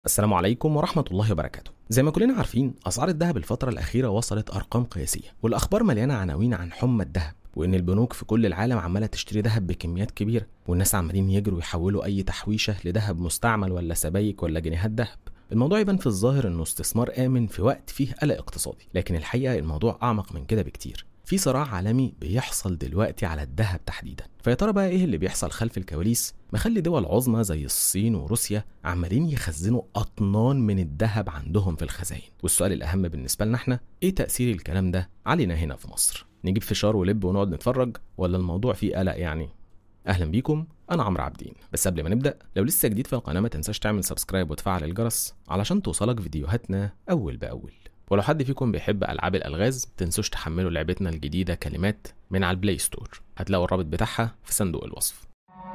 السلام عليكم ورحمة الله وبركاته زي ما كلنا عارفين أسعار الذهب الفترة الأخيرة وصلت أرقام قياسية والأخبار مليانة عناوين عن حمى الذهب وإن البنوك في كل العالم عمالة تشتري ذهب بكميات كبيرة والناس عمالين يجروا يحولوا أي تحويشة لذهب مستعمل ولا سبايك ولا جنيهات ذهب الموضوع يبان في الظاهر إنه استثمار آمن في وقت فيه قلق اقتصادي لكن الحقيقة الموضوع أعمق من كده بكتير في صراع عالمي بيحصل دلوقتي على الذهب تحديدا فيا ترى بقى ايه اللي بيحصل خلف الكواليس مخلي دول عظمى زي الصين وروسيا عمالين يخزنوا اطنان من الذهب عندهم في الخزائن والسؤال الاهم بالنسبه لنا احنا ايه تاثير الكلام ده علينا هنا في مصر نجيب فشار ولب ونقعد نتفرج ولا الموضوع فيه قلق يعني اهلا بيكم انا عمرو عابدين بس قبل ما نبدا لو لسه جديد في القناه ما تنساش تعمل سبسكرايب وتفعل الجرس علشان توصلك فيديوهاتنا اول باول ولو حد فيكم بيحب العاب الالغاز تنسوش تحملوا لعبتنا الجديده كلمات من على البلاي ستور هتلاقوا الرابط بتاعها في صندوق الوصف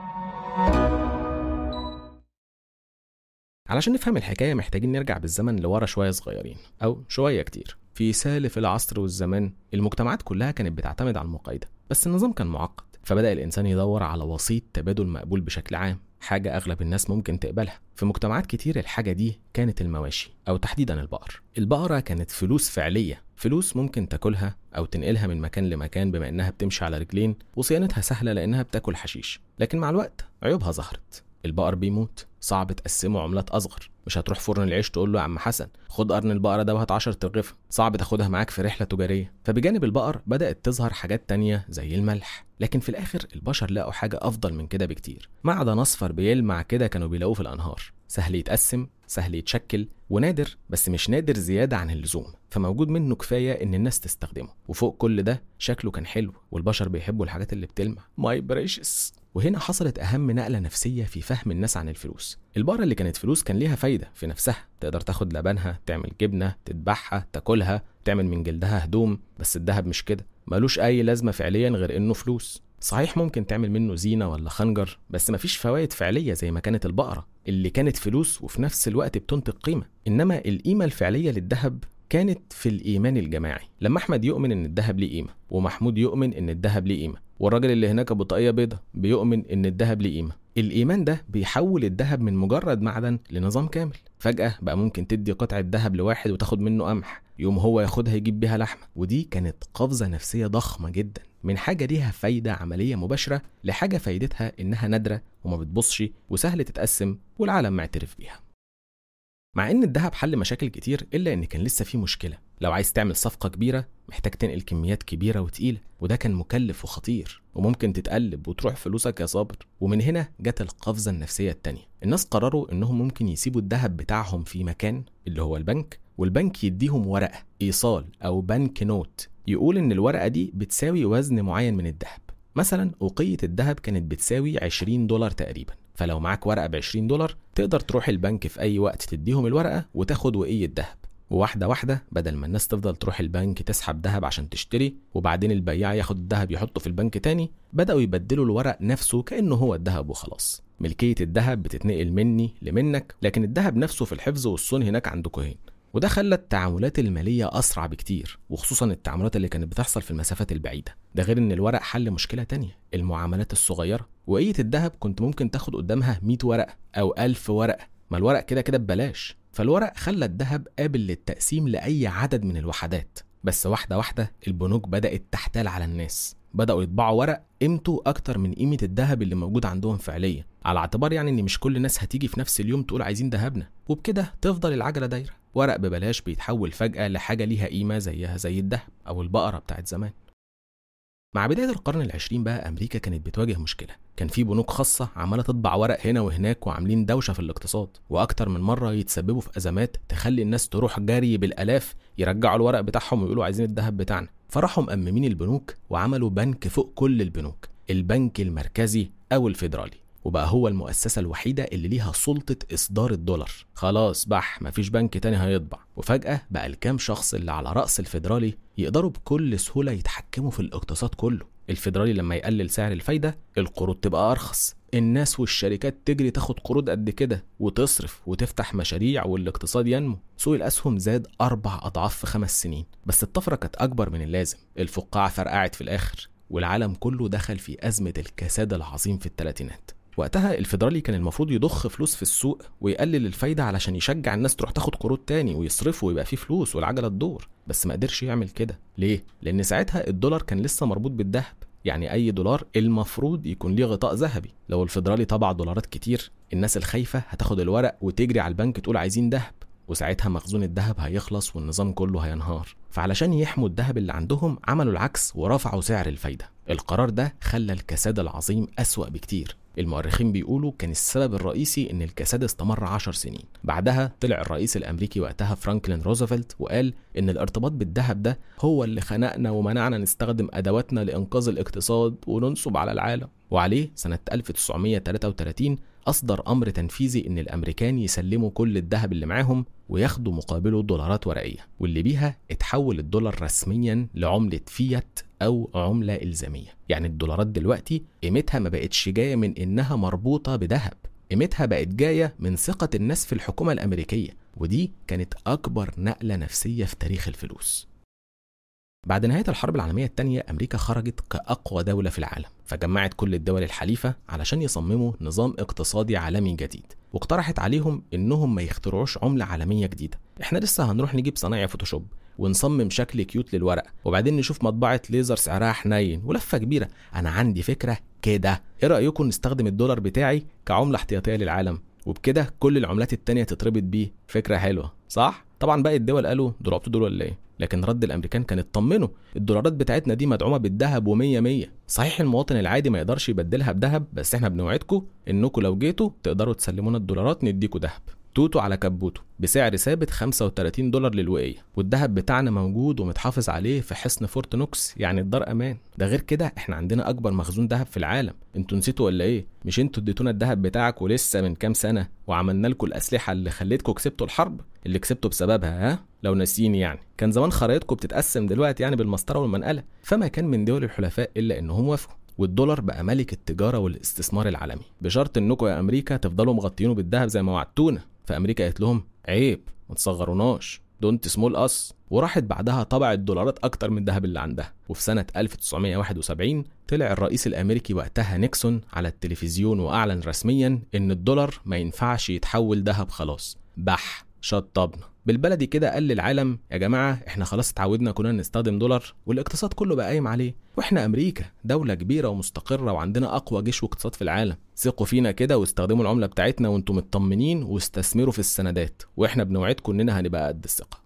علشان نفهم الحكايه محتاجين نرجع بالزمن لورا شويه صغيرين او شويه كتير في سالف العصر والزمان المجتمعات كلها كانت بتعتمد على المقايضه بس النظام كان معقد فبدا الانسان يدور على وسيط تبادل مقبول بشكل عام حاجة أغلب الناس ممكن تقبلها في مجتمعات كتير الحاجة دي كانت المواشي أو تحديدا البقر البقرة كانت فلوس فعلية فلوس ممكن تاكلها أو تنقلها من مكان لمكان بما إنها بتمشي على رجلين وصيانتها سهلة لأنها بتاكل حشيش لكن مع الوقت عيوبها ظهرت البقر بيموت صعب تقسمه عملات أصغر مش هتروح فرن العيش تقول له يا عم حسن خد قرن البقرة ده وهات 10 ترغفة صعب تاخدها معاك في رحلة تجارية فبجانب البقر بدأت تظهر حاجات تانية زي الملح لكن في الآخر البشر لقوا حاجة أفضل من كده بكتير معدن أصفر بيلمع كده كانوا بيلاقوه في الأنهار سهل يتقسم سهل يتشكل ونادر بس مش نادر زيادة عن اللزوم فموجود منه كفاية إن الناس تستخدمه وفوق كل ده شكله كان حلو والبشر بيحبوا الحاجات اللي بتلمع ماي بريشس وهنا حصلت أهم نقلة نفسية في فهم الناس عن الفلوس البقرة اللي كانت فلوس كان ليها فايدة في نفسها تقدر تاخد لبنها تعمل جبنة تذبحها تاكلها تعمل من جلدها هدوم بس الذهب مش كده ملوش أي لازمة فعليا غير إنه فلوس صحيح ممكن تعمل منه زينة ولا خنجر بس مفيش فوائد فعلية زي ما كانت البقرة اللي كانت فلوس وفي نفس الوقت بتنتج قيمة إنما القيمة الفعلية للذهب كانت في الإيمان الجماعي لما أحمد يؤمن إن الذهب ليه قيمة ومحمود يؤمن إن الذهب ليه قيمة والراجل اللي هناك أبو طاقية بيضة بيؤمن إن الذهب ليه قيمة الإيمان ده بيحول الذهب من مجرد معدن لنظام كامل فجأة بقى ممكن تدي قطعة ذهب لواحد وتاخد منه قمح يوم هو ياخدها يجيب بيها لحمة ودي كانت قفزة نفسية ضخمة جدا من حاجة ليها فايدة عملية مباشرة لحاجة فايدتها إنها نادرة وما بتبصش وسهل تتقسم والعالم معترف بيها مع ان الذهب حل مشاكل كتير الا ان كان لسه في مشكله لو عايز تعمل صفقه كبيره محتاج تنقل كميات كبيره وتقيله وده كان مكلف وخطير وممكن تتقلب وتروح فلوسك يا صابر ومن هنا جت القفزه النفسيه التانية الناس قرروا انهم ممكن يسيبوا الذهب بتاعهم في مكان اللي هو البنك والبنك يديهم ورقه ايصال او بنك نوت يقول ان الورقه دي بتساوي وزن معين من الذهب مثلا أوقية الذهب كانت بتساوي 20 دولار تقريبا فلو معاك ورقة ب 20 دولار تقدر تروح البنك في أي وقت تديهم الورقة وتاخد وقية ذهب وواحدة واحدة بدل ما الناس تفضل تروح البنك تسحب ذهب عشان تشتري وبعدين البياع ياخد الذهب يحطه في البنك تاني بدأوا يبدلوا الورق نفسه كأنه هو الذهب وخلاص ملكية الذهب بتتنقل مني لمنك لكن الذهب نفسه في الحفظ والصون هناك عندكم هنا وده خلى التعاملات المالية أسرع بكتير وخصوصا التعاملات اللي كانت بتحصل في المسافات البعيدة ده غير إن الورق حل مشكلة تانية المعاملات الصغيرة وقية الذهب كنت ممكن تاخد قدامها 100 ورقة أو 1000 ورقة ما الورق كده كده ببلاش فالورق خلى الذهب قابل للتقسيم لأي عدد من الوحدات بس واحدة واحدة البنوك بدأت تحتال على الناس بدأوا يطبعوا ورق قيمته أكتر من قيمة الذهب اللي موجود عندهم فعليا على اعتبار يعني إن مش كل الناس هتيجي في نفس اليوم تقول عايزين ذهبنا وبكده تفضل العجلة دايرة ورق ببلاش بيتحول فجأة لحاجة ليها قيمة زيها زي الذهب أو البقرة بتاعت زمان مع بداية القرن العشرين بقى أمريكا كانت بتواجه مشكلة كان في بنوك خاصة عمالة تطبع ورق هنا وهناك وعاملين دوشة في الاقتصاد وأكتر من مرة يتسببوا في أزمات تخلي الناس تروح جري بالآلاف يرجعوا الورق بتاعهم ويقولوا عايزين الذهب بتاعنا فراحوا مأممين البنوك وعملوا بنك فوق كل البنوك البنك المركزي أو الفيدرالي وبقى هو المؤسسة الوحيدة اللي ليها سلطة إصدار الدولار خلاص بح مفيش بنك تاني هيطبع وفجأة بقى الكام شخص اللي على رأس الفيدرالي يقدروا بكل سهولة يتحكموا في الاقتصاد كله الفيدرالي لما يقلل سعر الفايدة القروض تبقى أرخص الناس والشركات تجري تاخد قروض قد كده وتصرف وتفتح مشاريع والاقتصاد ينمو سوق الأسهم زاد أربع أضعاف في خمس سنين بس الطفرة كانت أكبر من اللازم الفقاعة فرقعت في الآخر والعالم كله دخل في أزمة الكساد العظيم في الثلاثينات وقتها الفيدرالي كان المفروض يضخ فلوس في السوق ويقلل الفايدة علشان يشجع الناس تروح تاخد قروض تاني ويصرفوا ويبقى فيه فلوس والعجلة تدور بس ما قدرش يعمل كده ليه؟ لأن ساعتها الدولار كان لسه مربوط بالذهب يعني أي دولار المفروض يكون ليه غطاء ذهبي لو الفيدرالي طبع دولارات كتير الناس الخايفة هتاخد الورق وتجري على البنك تقول عايزين ذهب وساعتها مخزون الذهب هيخلص والنظام كله هينهار فعلشان يحموا الذهب اللي عندهم عملوا العكس ورفعوا سعر الفايدة القرار ده خلى الكساد العظيم أسوأ بكتير المؤرخين بيقولوا كان السبب الرئيسي ان الكساد استمر عشر سنين بعدها طلع الرئيس الامريكي وقتها فرانكلين روزفلت وقال ان الارتباط بالذهب ده هو اللي خنقنا ومنعنا نستخدم ادواتنا لانقاذ الاقتصاد وننصب على العالم وعليه سنة 1933 أصدر أمر تنفيذي إن الأمريكان يسلموا كل الذهب اللي معاهم وياخدوا مقابله دولارات ورقية واللي بيها اتحول الدولار رسميا لعملة فيات أو عملة إلزامية يعني الدولارات دلوقتي قيمتها ما بقتش جاية من إنها مربوطة بذهب قيمتها بقت جاية من ثقة الناس في الحكومة الأمريكية ودي كانت أكبر نقلة نفسية في تاريخ الفلوس بعد نهاية الحرب العالمية الثانية أمريكا خرجت كأقوى دولة في العالم فجمعت كل الدول الحليفة علشان يصمموا نظام اقتصادي عالمي جديد واقترحت عليهم إنهم ما يخترعوش عملة عالمية جديدة إحنا لسه هنروح نجيب صنايع فوتوشوب ونصمم شكل كيوت للورق وبعدين نشوف مطبعة ليزر سعرها حنين ولفة كبيرة أنا عندي فكرة كده إيه رأيكم نستخدم الدولار بتاعي كعملة احتياطية للعالم وبكده كل العملات التانية تتربط بيه فكرة حلوة صح؟ طبعا باقي الدول قالوا دول عبطوا دول ولا ايه؟ لكن رد الامريكان كان اطمنوا الدولارات بتاعتنا دي مدعومه بالذهب و100 100 صحيح المواطن العادي ما يقدرش يبدلها بذهب بس احنا بنوعدكم انكم لو جيتوا تقدروا تسلمونا الدولارات نديكوا ذهب توتو على كبوته بسعر ثابت 35 دولار للوقية والذهب بتاعنا موجود ومتحافظ عليه في حصن فورت نوكس يعني الدار امان ده غير كده احنا عندنا اكبر مخزون ذهب في العالم انتوا نسيتوا ولا ايه مش انتوا اديتونا الذهب بتاعك ولسه من كام سنه وعملنا لكم الاسلحه اللي خليتكم كسبتوا الحرب اللي كسبتوا بسببها ها لو ناسيين يعني كان زمان خرايطكم بتتقسم دلوقتي يعني بالمسطره والمنقله فما كان من دول الحلفاء الا انهم وافقوا والدولار بقى ملك التجاره والاستثمار العالمي بشرط انكم يا امريكا تفضلوا مغطينه بالذهب زي ما وعدتونا فامريكا قالت لهم عيب ما تصغروناش دونت سمول اس وراحت بعدها طبعت دولارات اكتر من الذهب اللي عندها وفي سنه 1971 طلع الرئيس الامريكي وقتها نيكسون على التلفزيون واعلن رسميا ان الدولار ما ينفعش يتحول ذهب خلاص بح شطبنا بالبلدي كده قال للعالم يا جماعه احنا خلاص اتعودنا كنا نستخدم دولار والاقتصاد كله بقى قايم عليه واحنا امريكا دوله كبيره ومستقره وعندنا اقوى جيش واقتصاد في العالم ثقوا فينا كده واستخدموا العمله بتاعتنا وانتم مطمنين واستثمروا في السندات واحنا بنوعدكم اننا هنبقى قد الثقه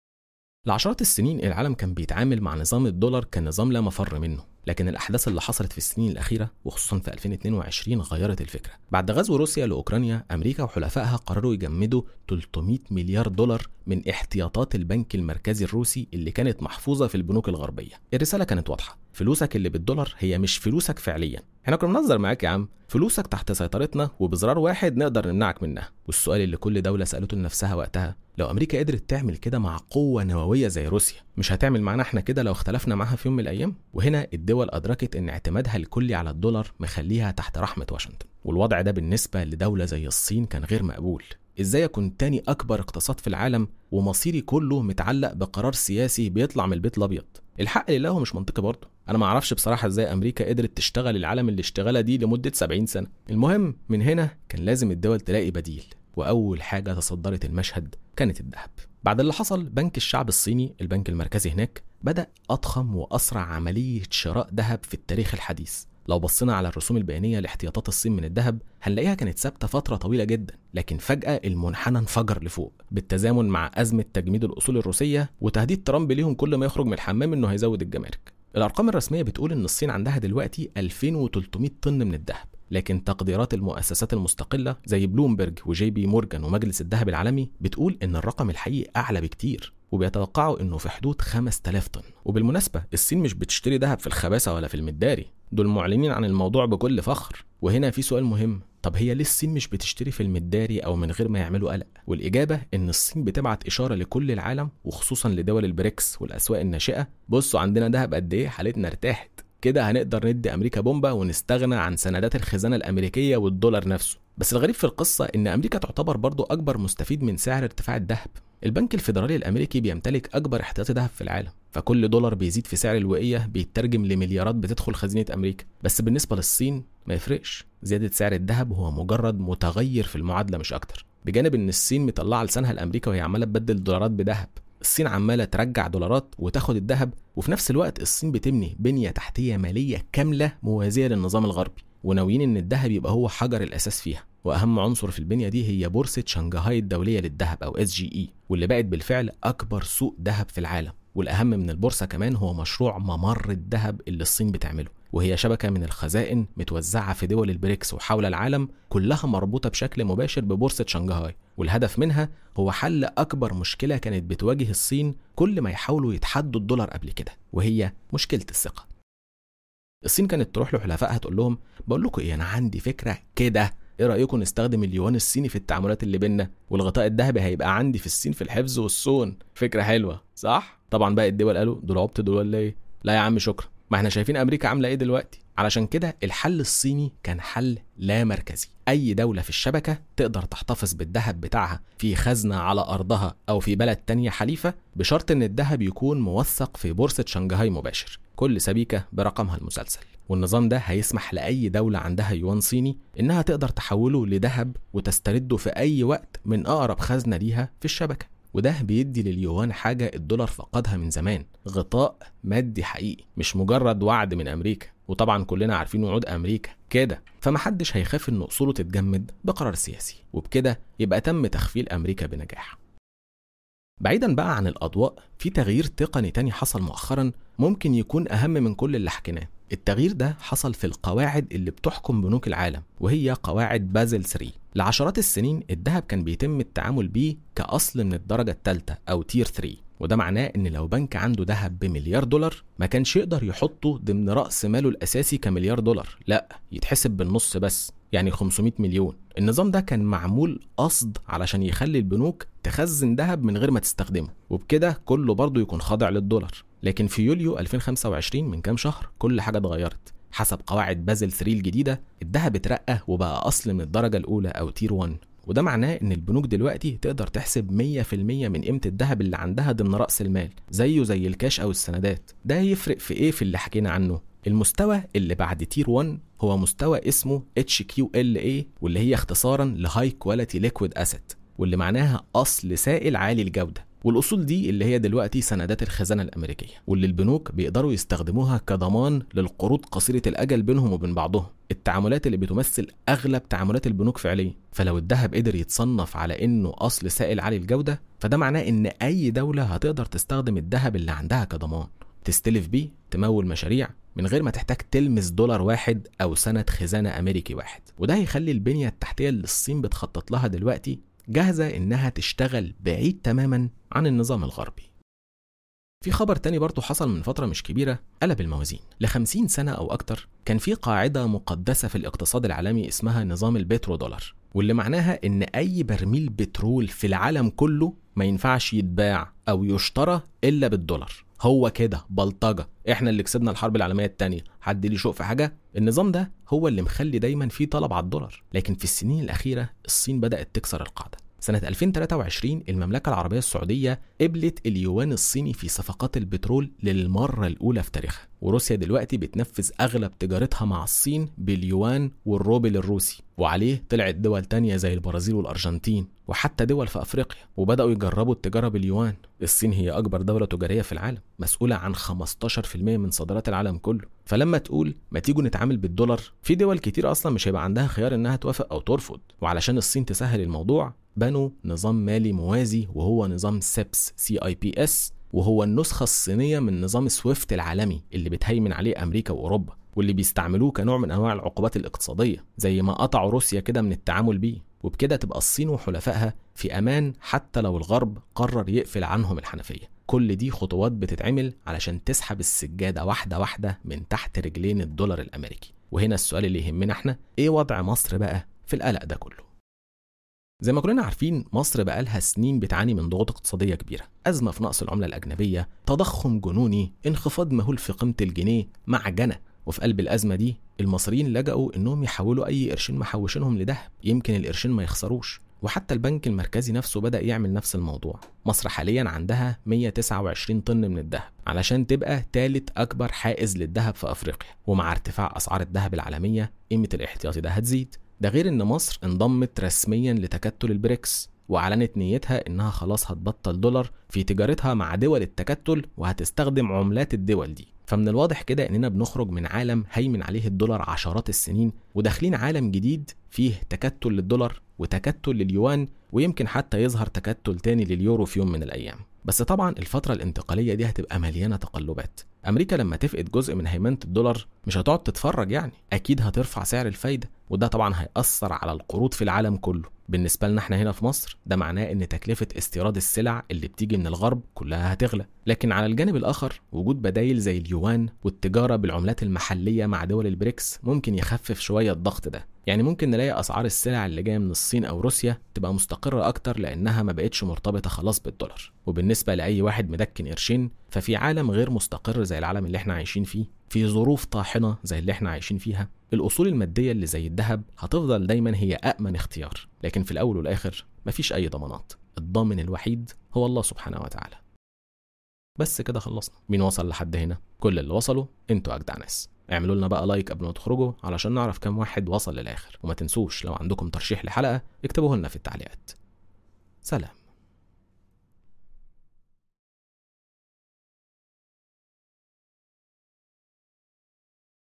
لعشرات السنين العالم كان بيتعامل مع نظام الدولار كنظام لا مفر منه لكن الأحداث اللي حصلت في السنين الأخيرة وخصوصا في 2022 غيرت الفكرة بعد غزو روسيا لأوكرانيا أمريكا وحلفائها قرروا يجمدوا 300 مليار دولار من احتياطات البنك المركزي الروسي اللي كانت محفوظة في البنوك الغربية الرسالة كانت واضحة فلوسك اللي بالدولار هي مش فلوسك فعليا احنا كنا بنهزر معاك يا عم فلوسك تحت سيطرتنا وبزرار واحد نقدر نمنعك منها والسؤال اللي كل دولة سألته لنفسها وقتها لو أمريكا قدرت تعمل كده مع قوة نووية زي روسيا مش هتعمل معانا احنا كده لو اختلفنا معاها في يوم من الأيام وهنا الدول أدركت إن اعتمادها الكلي على الدولار مخليها تحت رحمة واشنطن والوضع ده بالنسبة لدولة زي الصين كان غير مقبول ازاي اكون تاني اكبر اقتصاد في العالم ومصيري كله متعلق بقرار سياسي بيطلع من البيت الابيض الحق لله هو مش منطقي برضه انا ما اعرفش بصراحه ازاي امريكا قدرت تشتغل العالم اللي اشتغلها دي لمده 70 سنه المهم من هنا كان لازم الدول تلاقي بديل واول حاجه تصدرت المشهد كانت الذهب بعد اللي حصل بنك الشعب الصيني البنك المركزي هناك بدا اضخم واسرع عمليه شراء ذهب في التاريخ الحديث لو بصينا على الرسوم البيانية لاحتياطات الصين من الذهب هنلاقيها كانت ثابتة فترة طويلة جدا لكن فجأة المنحنى انفجر لفوق بالتزامن مع أزمة تجميد الأصول الروسية وتهديد ترامب ليهم كل ما يخرج من الحمام إنه هيزود الجمارك الأرقام الرسمية بتقول إن الصين عندها دلوقتي 2300 طن من الذهب لكن تقديرات المؤسسات المستقلة زي بلومبرج وجي بي مورجان ومجلس الذهب العالمي بتقول إن الرقم الحقيقي أعلى بكتير وبيتوقعوا انه في حدود 5000 طن وبالمناسبه الصين مش بتشتري ذهب في الخباثه ولا في المداري دول معلنين عن الموضوع بكل فخر وهنا في سؤال مهم طب هي ليه الصين مش بتشتري في المداري او من غير ما يعملوا قلق والاجابه ان الصين بتبعت اشاره لكل العالم وخصوصا لدول البريكس والاسواق الناشئه بصوا عندنا ذهب قد ايه حالتنا ارتاحت كده هنقدر ندي امريكا بومبا ونستغنى عن سندات الخزانه الامريكيه والدولار نفسه بس الغريب في القصه ان امريكا تعتبر برضو اكبر مستفيد من سعر ارتفاع الذهب البنك الفيدرالي الامريكي بيمتلك اكبر احتياطي ذهب في العالم فكل دولار بيزيد في سعر الوقيه بيترجم لمليارات بتدخل خزينه امريكا بس بالنسبه للصين ما يفرقش زياده سعر الذهب هو مجرد متغير في المعادله مش اكتر بجانب ان الصين مطلعه لسانها لامريكا وهي عماله تبدل دولارات بذهب الصين عماله ترجع دولارات وتاخد الذهب وفي نفس الوقت الصين بتبني بنيه تحتيه ماليه كامله موازيه للنظام الغربي وناويين ان الذهب يبقى هو حجر الاساس فيها واهم عنصر في البنيه دي هي بورصه شنغهاي الدوليه للذهب او اس جي اي واللي بقت بالفعل اكبر سوق ذهب في العالم والاهم من البورصه كمان هو مشروع ممر الذهب اللي الصين بتعمله وهي شبكه من الخزائن متوزعه في دول البريكس وحول العالم كلها مربوطه بشكل مباشر ببورصه شنغهاي والهدف منها هو حل اكبر مشكله كانت بتواجه الصين كل ما يحاولوا يتحدوا الدولار قبل كده وهي مشكله الثقه الصين كانت تروح لحلفائها تقول لهم بقول لكم ايه انا عندي فكره كده ايه رايكم نستخدم اليوان الصيني في التعاملات اللي بينا والغطاء الذهبي هيبقى عندي في الصين في الحفظ والصون فكره حلوه صح طبعا بقى الدول قالوا دول عبط دول ولا ايه لا يا عم شكرا ما احنا شايفين امريكا عامله ايه دلوقتي علشان كده الحل الصيني كان حل لا مركزي اي دوله في الشبكه تقدر تحتفظ بالذهب بتاعها في خزنه على ارضها او في بلد تانية حليفه بشرط ان الذهب يكون موثق في بورصه شنغهاي مباشر كل سبيكه برقمها المسلسل والنظام ده هيسمح لأي دولة عندها يوان صيني إنها تقدر تحوله لذهب وتسترده في أي وقت من أقرب خزنة ليها في الشبكة وده بيدي لليوان حاجة الدولار فقدها من زمان غطاء مادي حقيقي مش مجرد وعد من أمريكا وطبعا كلنا عارفين وعود أمريكا كده فمحدش هيخاف إن أصوله تتجمد بقرار سياسي وبكده يبقى تم تخفيل أمريكا بنجاح بعيدا بقى عن الأضواء في تغيير تقني تاني حصل مؤخرا ممكن يكون أهم من كل اللي حكيناه التغيير ده حصل في القواعد اللي بتحكم بنوك العالم وهي قواعد بازل 3 لعشرات السنين الذهب كان بيتم التعامل بيه كأصل من الدرجة الثالثة أو تير 3 وده معناه ان لو بنك عنده ذهب بمليار دولار ما كانش يقدر يحطه ضمن راس ماله الاساسي كمليار دولار لا يتحسب بالنص بس يعني 500 مليون النظام ده كان معمول قصد علشان يخلي البنوك تخزن ذهب من غير ما تستخدمه وبكده كله برضه يكون خاضع للدولار لكن في يوليو 2025 من كام شهر كل حاجه اتغيرت حسب قواعد بازل 3 الجديده الذهب اترقى وبقى اصل من الدرجه الاولى او تير 1 وده معناه ان البنوك دلوقتي تقدر تحسب 100% من قيمه الذهب اللي عندها ضمن راس المال زيه زي الكاش او السندات ده يفرق في ايه في اللي حكينا عنه المستوى اللي بعد تير 1 هو مستوى اسمه HQLA واللي هي اختصارا لهاي كواليتي ليكويد اسيت واللي معناها اصل سائل عالي الجوده والاصول دي اللي هي دلوقتي سندات الخزانه الامريكيه واللي البنوك بيقدروا يستخدموها كضمان للقروض قصيره الاجل بينهم وبين بعضهم التعاملات اللي بتمثل اغلب تعاملات البنوك فعليا فلو الذهب قدر يتصنف على انه اصل سائل عالي الجوده فده معناه ان اي دوله هتقدر تستخدم الذهب اللي عندها كضمان تستلف بيه تمول مشاريع من غير ما تحتاج تلمس دولار واحد او سند خزانه امريكي واحد وده هيخلي البنيه التحتيه اللي الصين بتخطط لها دلوقتي جاهزة إنها تشتغل بعيد تماما عن النظام الغربي في خبر تاني برضه حصل من فترة مش كبيرة قلب الموازين لخمسين سنة أو أكتر كان في قاعدة مقدسة في الاقتصاد العالمي اسمها نظام البترو دولار واللي معناها إن أي برميل بترول في العالم كله ما ينفعش يتباع أو يشترى إلا بالدولار هو كده بلطجة احنا اللي كسبنا الحرب العالمية التانية حد ليه شوق في حاجة النظام ده هو اللي مخلي دايما في طلب على الدولار لكن في السنين الأخيرة الصين بدأت تكسر القاعدة سنة 2023 المملكة العربية السعودية قبلت اليوان الصيني في صفقات البترول للمرة الأولى في تاريخها وروسيا دلوقتي بتنفذ أغلب تجارتها مع الصين باليوان والروبل الروسي وعليه طلعت دول تانية زي البرازيل والأرجنتين وحتى دول في أفريقيا وبدأوا يجربوا التجارة باليوان الصين هي أكبر دولة تجارية في العالم مسؤولة عن 15% من صادرات العالم كله فلما تقول ما تيجوا نتعامل بالدولار في دول كتير أصلا مش هيبقى عندها خيار إنها توافق أو ترفض وعلشان الصين تسهل الموضوع بنوا نظام مالي موازي وهو نظام سيبس سي اي بي اس وهو النسخة الصينية من نظام سويفت العالمي اللي بتهيمن عليه أمريكا وأوروبا واللي بيستعملوه كنوع من أنواع العقوبات الاقتصادية زي ما قطعوا روسيا كده من التعامل بيه وبكده تبقى الصين وحلفائها في أمان حتى لو الغرب قرر يقفل عنهم الحنفية كل دي خطوات بتتعمل علشان تسحب السجادة واحدة واحدة من تحت رجلين الدولار الأمريكي وهنا السؤال اللي يهمنا احنا ايه وضع مصر بقى في القلق ده كله زي ما كلنا عارفين مصر بقالها سنين بتعاني من ضغوط اقتصادية كبيرة أزمة في نقص العملة الأجنبية تضخم جنوني انخفاض مهول في قيمة الجنيه معجنة وفي قلب الأزمة دي المصريين لجأوا إنهم يحولوا أي قرشين محوشينهم لدهب يمكن القرشين ما يخسروش وحتى البنك المركزي نفسه بدأ يعمل نفس الموضوع مصر حاليا عندها 129 طن من الذهب علشان تبقى تالت أكبر حائز للذهب في أفريقيا ومع ارتفاع أسعار الذهب العالمية قيمة الاحتياطي ده هتزيد ده غير ان مصر انضمت رسميا لتكتل البريكس واعلنت نيتها انها خلاص هتبطل دولار في تجارتها مع دول التكتل وهتستخدم عملات الدول دي فمن الواضح كده اننا بنخرج من عالم هيمن عليه الدولار عشرات السنين وداخلين عالم جديد فيه تكتل للدولار وتكتل لليوان ويمكن حتى يظهر تكتل تاني لليورو في يوم من الايام بس طبعا الفترة الانتقالية دي هتبقى مليانة تقلبات أمريكا لما تفقد جزء من هيمنة الدولار مش هتقعد تتفرج يعني أكيد هترفع سعر الفايدة وده طبعا هيأثر على القروض في العالم كله بالنسبة لنا احنا هنا في مصر ده معناه ان تكلفة استيراد السلع اللي بتيجي من الغرب كلها هتغلى لكن على الجانب الآخر وجود بدايل زي اليوان والتجارة بالعملات المحلية مع دول البريكس ممكن يخفف شوية الضغط ده يعني ممكن نلاقي أسعار السلع اللي جاية من الصين أو روسيا تبقى مستقرة أكتر لأنها ما بقتش مرتبطة خلاص بالدولار وبالنسبة لأي واحد مدكن قرشين ففي عالم غير مستقر زي العالم اللي احنا عايشين فيه في ظروف طاحنة زي اللي احنا عايشين فيها الأصول المادية اللي زي الذهب هتفضل دايما هي أأمن اختيار لكن في الأول والآخر مفيش أي ضمانات الضامن الوحيد هو الله سبحانه وتعالى بس كده خلصنا مين وصل لحد هنا كل اللي وصلوا انتوا أجدع ناس اعملوا لنا بقى لايك قبل ما تخرجوا علشان نعرف كام واحد وصل للآخر وما تنسوش لو عندكم ترشيح لحلقة اكتبوه لنا في التعليقات سلام